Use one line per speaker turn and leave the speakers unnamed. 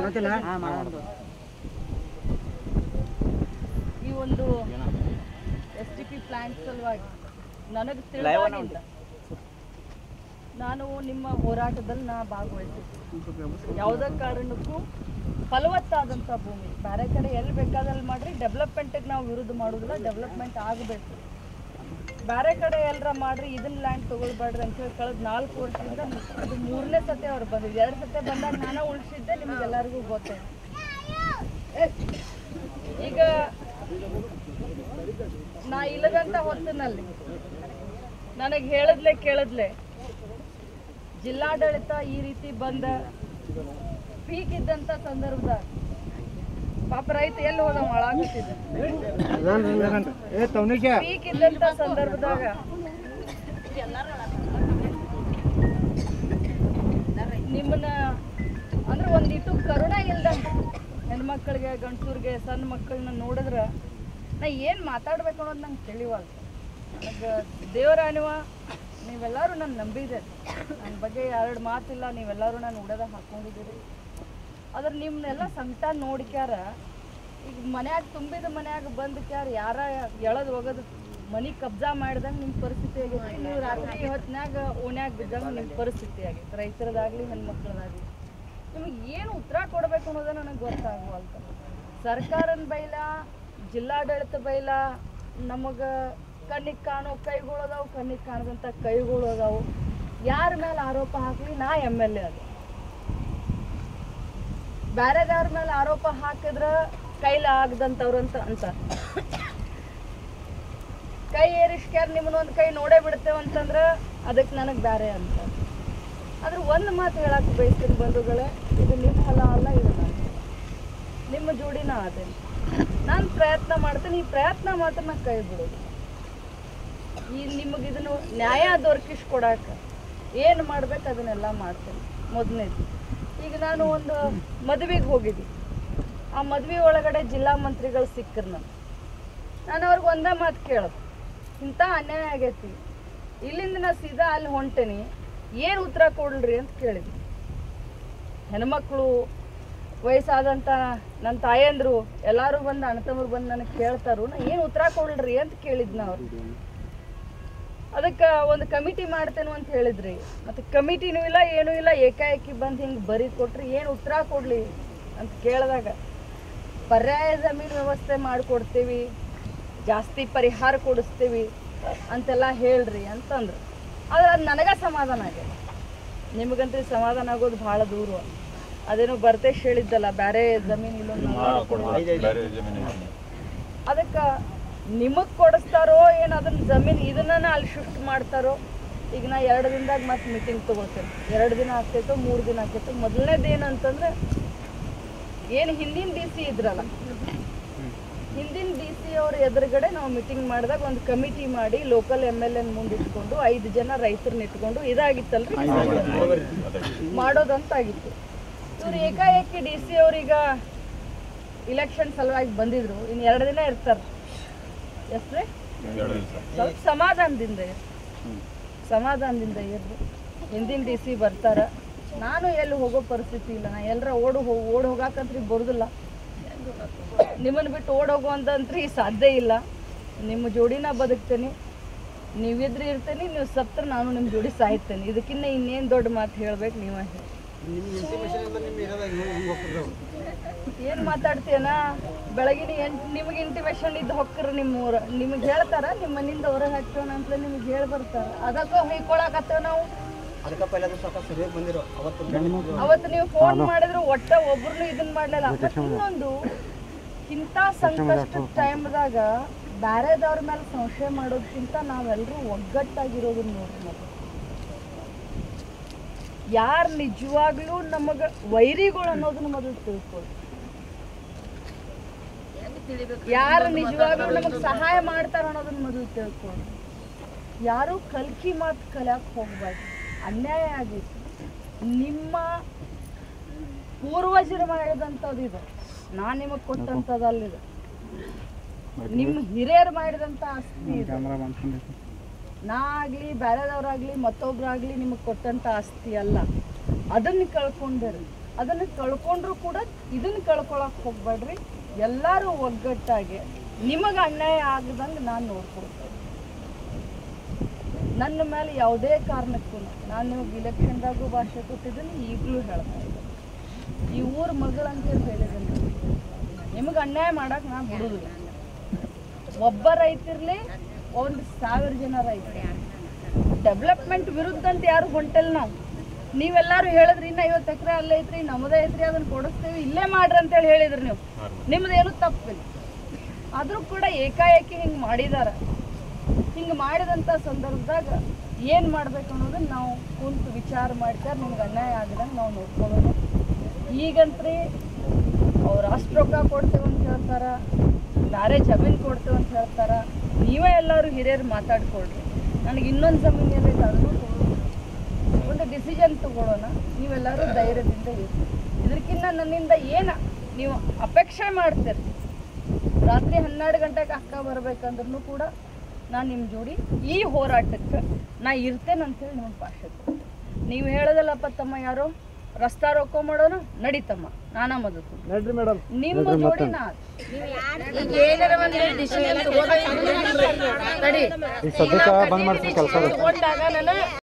ಈ ಒಂದು S T P plant ಸಲುವಾಗಿ ನನಗೆ ತಿಳಿದಾಗಿಂದ ನಾನು ನಿಮ್ಮ ಹೋರಾಟದಲ್ಲಿ ನಾ ಭಾಗವಹಿಸಿದ್ದೆ ಯಾವುದೇ ಕಾರಣಕ್ಕೂ ಫಲವತ್ತಾದಂಥ ಭೂಮಿ ಬೇರೆ ಕಡೆ ಎಲ್ಲಿ ಬೇಕಾದಲ್ಲಿ ಮಾಡ್ರಿ ಡೆವಲಪ್ಮೆಂಟಿಗೆ ನಾವು ವಿರುದ್ಧ ಮಾಡೋದಿಲ್ಲ ಡೆವಲಪ್ಮೆಂಟ್ ಆಗಬೇಕು ಬೇರೆ ಕಡೆ ಎಲ್ಲರ ಮಾಡ್ರಿ ಇದನ್ನ ಲ್ಯಾಂಡ್ ತಗೊಳ್ಬೇಡ್ರಿ ಅಂತ ಹೇಳಿ ಕಳೆದ ನಾಲ್ಕು ವರ್ಷದಿಂದ ಇದು ಮೂರನೇ ಸತಿ ಅವ್ರು ಬಂದಿದ್ದು ಎರಡು ಸತಿ ಬಂದಾಗ ನಾನು ಉಳಿಸಿದ್ದೆ ನಿಮ್ಗೆಲ್ಲರಿಗೂ ಗೊತ್ತೇ ಈಗ ನಾ ಇಲ್ಲದಂತ ಹೊತ್ತಿನಲ್ಲಿ ನನಗೆ ಹೇಳದ್ಲೆ ಕೇಳದ್ಲೆ ಜಿಲ್ಲಾಡಳಿತ ಈ ರೀತಿ ಬಂದ ಪೀಕ್ ಇದ್ದಂತ ಸಂದರ್ಭದಾಗ ಪಾಪ ರೈತ ಎಲ್ಲಿ ಹೋದ ಹಾಳಾಗುತ್ತಿದ್ದ ಪೀಕ್ ಇದ್ದಂತ ಸಂದರ್ಭದಾಗ ನಿಮ್ಮನ್ನ ಅಂದ್ರೆ ಒಂದಿಟ್ಟು ಕರುಣೆ ಇಲ್ದಂಗ ಹೆಣ್ಮಕ್ಳಿಗೆ ಗಂಡಸೂರಿಗೆ ಸಣ್ಣ ಮಕ್ಕಳನ್ನ ನೋಡಿದ್ರ ನಾ ಏನು ಮಾತಾಡ್ಬೇಕು ಅನ್ನೋದು ನಂಗೆ ತಿಳಿವಲ್ದು ನನಗೆ ದೇವರಾಣಿವ ನೀವೆಲ್ಲರೂ ನನ್ನ ನಂಬಿದೆ ನನ್ನ ಬಗ್ಗೆ ಎರಡು ಮಾತಿಲ್ಲ ನೀವೆಲ್ಲರೂ ನಾನು ಉಡದಾಗ ಹಾಕೊಂಡಿದ್ದೀರಿ ಆದ್ರೆ ನಿಮ್ಮನ್ನೆಲ್ಲ ಸಂಕಟ ನೋಡ್ಕ್ಯಾರ ಈಗ ಮನ್ಯಾಗ ತುಂಬಿದ ಮನ್ಯಾಗ ಬಂದು ಕ್ಯಾರ ಯಾರ ಎಳದ್ ಒಗದು ಮನಿ ಕಬ್ಜಾ ಮಾಡ್ದಂಗೆ ನಿಮ್ಮ ಪರಿಸ್ಥಿತಿ ಆಗೈತಿ ನೀವು ರಾತ್ರಿ ಹೊತ್ನ್ಯಾಗ ಓಣ್ಯಾಗ ಬಿದ್ದಂಗೆ ನಿಮ್ಮ ಪರಿಸ್ಥಿತಿ ಆಗೈತೆ ರೈತರದಾಗ್ಲಿ ಹೆಣ್ಮಕ್ಳದಾಗ್ಲಿ ನಿಮಗೆ ಏನು ಉತ್ತರ ಕೊಡಬೇಕು ಅನ್ನೋದು ನನಗೆ ಗೊತ್ತಾಗುವಲ್ತ ಸರ್ಕಾರನ ಬೈಲ ಜಿಲ್ಲಾಡಳಿತ ಬೈಲ ನಮಗೆ ಕಣ್ಣಿಗೆ ಕಾಣೋ ಕೈಗಳು ಅದಾವು ಕಣ್ಣಿಗೆ ಕಾಣದಂಥ ಕೈಗಳು ಅದಾವು ಯಾರ ಮೇಲೆ ಆರೋಪ ಹಾಕಲಿ ನಾ ಎಮ್ ಎಲ್ ಎ ಅದು ಬ್ಯಾರೆದವ್ರ ಮೇಲೆ ಆರೋಪ ಹಾಕಿದ್ರ ಕೈಲ ಆಗದಂತವ್ರು ಅಂತ ಅಂತ ಕೈ ಏರಿಸ್ಕ್ಯಾರ ನಿಮ್ಮನ್ನ ಒಂದು ಕೈ ನೋಡೇ ಬಿಡ್ತೇವೆ ಅಂತಂದ್ರೆ ಅದಕ್ಕೆ ನನಗೆ ಬ್ಯಾರೆ ಅಂತ ಆದ್ರೆ ಒಂದು ಮಾತು ಹೇಳಕ್ಕೆ ಬಯಸ್ತೀನಿ ಬಂಧುಗಳೇ ಇದು ನಿಮ್ಮ ಹೊಲ ಅಲ್ಲ ಇದು ನನ್ನ ಹೊಲ. ನಿಮ್ಮ ಜೋಡಿ ನಾ ಅದೇನೆ ನಾನು ಪ್ರಯತ್ನ ಮಾಡ್ತೀನಿ ಈ ಪ್ರಯತ್ನ ಮಾತ್ರ ನಾ ಕೈ ಬಿಡೋದು ಈ ನಿಮಗೆ ಇದನ್ನು ನ್ಯಾಯ ದೊರಕಿಸ್ಕೊಡಕ್ಕೆ ಏನು ಮಾಡ್ಬೇಕು ಅದನ್ನೆಲ್ಲ ಮಾಡ್ತೀನಿ ಮೊದಲನೇದು ಈಗ ನಾನು ಒಂದು ಮದುವೆಗೆ ಹೋಗಿದ್ದೆ ಆ ಮದುವೆ ಒಳಗಡೆ ಜಿಲ್ಲಾ ಮಂತ್ರಿಗಳು ಸಿಕ್ಕರು ನಾನು ನಾನು ಅವ್ರಿಗೆ ಒಂದೇ ಮಾತು ಕೇಳೋದು ಇಂಥ ಅನ್ಯಾಯ ಆಗೈತಿ ಇಲ್ಲಿಂದ ನಾ ಸೀದಾ ಅಲ್ಲಿ ಹೊಂಟೇನಿ ಏನು ಉತ್ತರ ಕೊಡ್ರಿ ಅಂತ ಕೇಳಿದ್ವಿ ಹೆಣ್ಮಕ್ಳು ವಯಸ್ಸಾದಂಥ ನನ್ನ ತಾಯಂದ್ರು ಎಲ್ಲರೂ ಬಂದು ಅಣ್ಣತಮ್ಮರು ಬಂದು ನನಗೆ ಕೇಳ್ತಾರು ನಾ ಏನು ಉತ್ತರ ಕೊಡ್ರಿ ಅಂತ ಕೇಳಿದ್ನ ಅವ್ರು ಅದಕ್ಕೆ ಒಂದು ಕಮಿಟಿ ಮಾಡ್ತೇನೆ ಅಂತ ಹೇಳಿದ್ರಿ ಮತ್ತು ಕಮಿಟಿನೂ ಇಲ್ಲ ಏನೂ ಇಲ್ಲ ಏಕಾಏಕಿ ಬಂದು ಹಿಂಗೆ ಬರೀ ಕೊಟ್ರಿ ಏನು ಉತ್ತರ ಕೊಡಲಿ ಅಂತ ಕೇಳಿದಾಗ ಪರ್ಯಾಯ ಜಮೀನು ವ್ಯವಸ್ಥೆ ಮಾಡಿಕೊಡ್ತೀವಿ ಜಾಸ್ತಿ ಪರಿಹಾರ ಕೊಡಿಸ್ತೀವಿ ಅಂತೆಲ್ಲ ಹೇಳ್ರಿ ಅಂತಂದ್ರು ಆದ್ರೆ ಅದು ನನಗೆ ಸಮಾಧಾನ ಆಗ್ಯದ ನಿಮಗಂತೂ ಸಮಾಧಾನ ಆಗೋದು ಭಾಳ ದೂರ ಅದೇನೋ ಬರ್ತೇಶ್ ಹೇಳಿದ್ದಲ್ಲ ಬೇರೆ ಜಮೀನು ಇಲ್ಲೊಂದು ಅದಕ್ಕೆ ನಿಮಗೆ ಕೊಡಿಸ್ತಾರೋ ಏನು ಅದನ್ನ ಜಮೀನು ಇದನ್ನ ಅಲ್ಲಿ ಶಿಫ್ಟ್ ಮಾಡ್ತಾರೋ ಈಗ ನಾ ಎರಡು ದಿನದಾಗ ಮತ್ತೆ ಮೀಟಿಂಗ್ ತೊಗೊಳ್ತೇನೆ ಎರಡು ದಿನ ಆಗ್ತೈತೋ ಮೂರು ದಿನ ಆಗ್ತೈತೋ ಮೊದಲನೇದು ಏನಂತಂದ್ರೆ ಏನು ಹಿಂದಿನ ಡಿ ಸಿ ಇದ್ರಲ್ಲ ಹಿಂದಿನ ಡಿ ಸಿ ಅವ್ರ ಎದುರುಗಡೆ ನಾವು ಮೀಟಿಂಗ್ ಮಾಡಿದಾಗ ಒಂದು ಕಮಿಟಿ ಮಾಡಿ ಲೋಕಲ್ ಎಮ್ ಎಲ್ ಎನ್ ಮುಂದಿಟ್ಕೊಂಡು ಐದು ಜನ ರೈತರನ್ನ ಇಟ್ಕೊಂಡು ಇದಾಗಿತ್ತಲ್ರಿ ಮಾಡೋದಂತಾಗಿತ್ತು ಇವ್ರು ಏಕಾಏಕಿ ಡಿ ಸಿ ಅವ್ರೀಗ ಇಲೆಕ್ಷನ್ ಸಲುವಾಗಿ ಬಂದಿದ್ರು ಇನ್ನು ಎರಡು ದಿನ ಇರ್ತಾರೆ ಎಷ್ಟ್ರಿ ಸ್ವಲ್ಪ ಸಮಾಧಾನದಿಂದ ಇರ್ರಿ ಸಮಾಧಾನದಿಂದ ಇರ್ರಿ ಹಿಂದಿನ ಡಿ ಸಿ ಬರ್ತಾರ ನಾನು ಎಲ್ಲಿ ಹೋಗೋ ಪರಿಸ್ಥಿತಿ ಇಲ್ಲ ನಾ ಎಲ್ಲರ ಓಡು ಹೋ ಓಡ್ ಹೋಗಾಕಂತ್ರಿ ಬರೋದಿಲ್ಲ ನಿಮ್ಮನ್ನು ಬಿಟ್ಟು ಓಡ್ ಹೋಗುವಂತಂತ್ರಿ ಸಾಧ್ಯ ಇಲ್ಲ ನಿಮ್ಮ ಜೋಡಿನ ಬದುಕ್ತೇನೆ ನೀವಿದ್ರೆ ಇರ್ತೇನೆ ನೀವು ಸತ್ರ ನಾನು ನಿಮ್ಮ ಜೋಡಿ ಸಾಯ್ತೇನೆ ಇದಕ್ಕಿಂತ ಇನ್ನೇನು ದೊಡ್ಡ ಮಾತು ಹೇಳ್ಬೇಕು ನೀವೇ ಹೇಳಿ ಏನು ಮಾತಾಡ್ತೀಯನ ಬೆಳಗಿನ ಎಂಟು ನಿಮಗೆ ಇಂಟಿಮೇಷನ್ ಇದ್ದು ಹೊಕ್ಕರು ನಿಮ್ಮ ಊರ ನಿಮಗೆ ಹೇಳ್ತಾರ ನಿಮ್ಮ ಮನೆಯಿಂದ ಹೊರಗೆ ಹಾಕ್ತೇವೆ ಅಂತ ನಿಮಗೆ ಹೇಳಿ ಬರ್ತಾರ ಅದಕ್ಕೆ ಹೊಯ್ಕೊಳಕತ್ತೇವೆ ನಾವು
ಅದಕ್ಕೆ ಪೈಲ ಸ್ವಲ್ಪ ಸರಿಯಾಗಿ ಬಂದಿರೋ ಅವತ್ತು
ಅವತ್ತು ನೀವು ಫೋನ್ ಮಾಡಿದ್ರು ಒಟ್ಟ ಒಬ್ರು ಇದನ್ನ ಮಾಡ್ಲಿಲ್ಲ ಮತ್ತ್ ಇನ್ನೊಂದು ಇಂಥ ಸಂಕಷ್ಟ ಟೈಮ್ದಾಗ ಬ್ಯಾರೆದವ್ರ ಮೇಲೆ ಸಂಶಯ ಮಾಡೋದಕ್ಕಿಂತ ನಾವೆಲ್ಲರೂ ಒಗ್ಗಟ್ಟಾಗಿರೋದನ್ನ ನೋಡ್ರಿ ಮೊದ್ಲು ಯಾರು ನಿಜವಾಗ್ಲೂ ನಮಗೆ ವೈರಿಗಳು ಅನ್ನೋದನ್ನ ಮೊದಲು ತಿಳ್ಕೊಳ್ಳಿ ಯಾರು ನಿಜವಾಗ್ಲೂ ನಮಗೆ ಸಹಾಯ ಮಾಡ್ತಾರ ಅನ್ನೋದನ್ನ ಮೊದಲು ತಿಳ್ಕೊಳ್ಳಿ ಯಾರು ಕಲ್ಕಿ ಮಾತು ಕಲಿಯಕ್ಕೆ ಹೋಗ್ಬಾರ್ದು ಅನ್ಯಾಯ ಆಗೈತಿ ನಿಮ್ಮ ಪೂರ್ವಜರು ಮಾಡಿದಂಥದ್ದು ಇದು ನಾನು ನಿಮಗೆ ಕೊಟ್ಟಂಥದ್ದಲ್ಲಿದೆ ನಿಮ್ಮ ಹಿರಿಯರು ಮಾಡಿದಂಥ ಆಸ್ತಿ ಇದು ನಾ ಆಗಲಿ ಬೇರೆದವ್ರಾಗಲಿ ಮತ್ತೊಬ್ರಾಗಲಿ ನಿಮಗೆ ಕೊಟ್ಟಂಥ ಆಸ್ತಿ ಅಲ್ಲ ಅದನ್ನು ಕಳ್ಕೊಂಡರು ಅದನ್ನು ಕಳ್ಕೊಂಡ್ರು ಕೂಡ ಇದನ್ನ ಕಳ್ಕೊಳಕ್ ಹೋಗ್ಬೇಡ್ರಿ ಎಲ್ಲರೂ ಒಗ್ಗಟ್ಟಾಗಿ ನಿಮಗೆ ಅನ್ಯಾಯ ಆಗದಂಗೆ ನಾನು ನೋಡ್ಕೊಳ್ತೇನೆ ನನ್ನ ಮೇಲೆ ಯಾವುದೇ ಕಾರಣಕ್ಕೂ ನಾನು ನಿಮಗೆ ಇಲೆಕ್ಷನ್ದಾಗೂ ಭಾಷೆ ಕೊಟ್ಟಿದ್ದೀನಿ ಈಗಲೂ ಹೇಳ್ತಾ ಇದ್ದೀನಿ ಈ ಊರ ಮಗಳು ಅಂತೇಳಿ ಹೇಳಿದ್ದೀನಿ ನಿಮಗೆ ಅನ್ಯಾಯ ಮಾಡಕ್ಕೆ ನಾನು ಬಿಡುದಿಲ್ಲ ಒಬ್ಬ ರೈತಿರ್ಲಿ ಒಂದು ಸಾವಿರ ಜನ ರೈತರು ಡೆವಲಪ್ಮೆಂಟ್ ವಿರುದ್ಧ ಅಂತ ಯಾರು ಹೊಂಟಲ್ಲ ನಾವು ನೀವೆಲ್ಲರೂ ಹೇಳಿದ್ರಿ ಇನ್ನ ಐವತ್ತು ಎಕರೆ ಅಲ್ಲೇ ಐತ್ರಿ ನಮ್ಮದೇ ಐತ್ರಿ ಅದನ್ನ ಕೊಡಿಸ್ತೀವಿ ಇಲ್ಲೇ ಮಾಡ್ರಿ ಅಂತೇಳಿ ಹೇಳಿದ್ರಿ ನೀವು ನಿಮ್ದೇನು ತಪ್ಪಿಲ್ಲ ಆದರೂ ಕೂಡ ಏಕಾಏಕಿ ಹಿಂಗೆ ಮಾಡಿದಾರ ಹಿಂಗೆ ಮಾಡಿದಂಥ ಸಂದರ್ಭದಾಗ ಏನು ಮಾಡ್ಬೇಕು ಅನ್ನೋದನ್ನ ನಾವು ಕುಂತು ವಿಚಾರ ಮಾಡ್ತಾರೆ ನಿಮ್ಗೆ ಅನ್ಯಾಯ ಆಗದಂಗೆ ನಾವು ನೋಡ್ಕೊಳ್ಳೋದು ಈಗಂತ್ರಿ ಅವ್ರು ಅಷ್ಟು ರೊಕ್ಕ ಕೊಡ್ತೇವೆ ಅಂತ ಹೇಳ್ತಾರ ಬೇರೆ ಜಮೀನು ಕೊಡ್ತೇವೆ ಅಂತ ಹೇಳ್ತಾರ ನೀವೇ ಎಲ್ಲರೂ ಹಿರಿಯರು ಮಾತಾಡ್ಕೊಳ್ರಿ ನನಗೆ ಇನ್ನೊಂದು ಜಮೀನು ಏನೈತೆ ಅದನ್ನು ಕೊಡೋದು ಒಂದು ಡಿಸಿಷನ್ ತಗೊಳ್ಳೋಣ ನೀವೆಲ್ಲರೂ ಧೈರ್ಯದಿಂದ ಇರಿ ಇದಕ್ಕಿಂತ ನನ್ನಿಂದ ಏನು ನೀವು ಅಪೇಕ್ಷೆ ಮಾಡ್ತೀರಿ ರಾತ್ರಿ ಹನ್ನೆರಡು ಗಂಟೆಗೆ ಅಕ್ಕ ಬರ್ಬೇಕಂದ್ರೂ ಕೂಡ ನಾನು ನಿಮ್ಮ ಜೋಡಿ ಈ ಹೋರಾಟಕ್ಕೆ ನಾ ಇರ್ತೇನೆ ಅಂತೇಳಿ ನಿಮಗೆ ಭಾಷೆ ಕೊಡ್ತೀನಿ ನೀವು ಹೇಳೋದಲ್ಲಪ್ಪ ತಮ್ಮ ಯಾರೋ ರಸ್ತಾ ರೋಕೋ ಮಾಡೋಣ ನಡೀತಮ್ಮ ನಾನಾ ಮದತ್ತು
ನಡ್ರಿ ಮೇಡಮ್
ನಿಮ್ಮ ಜೋಡಿ ನಾ
ಈಗ ಸದ್ಯಕ್ಕೆ ಬಂದ್ ಮಾಡ್ತೀನಿ ಕೆಲಸ
ತಗೊಂಡಾಗ ನಾನು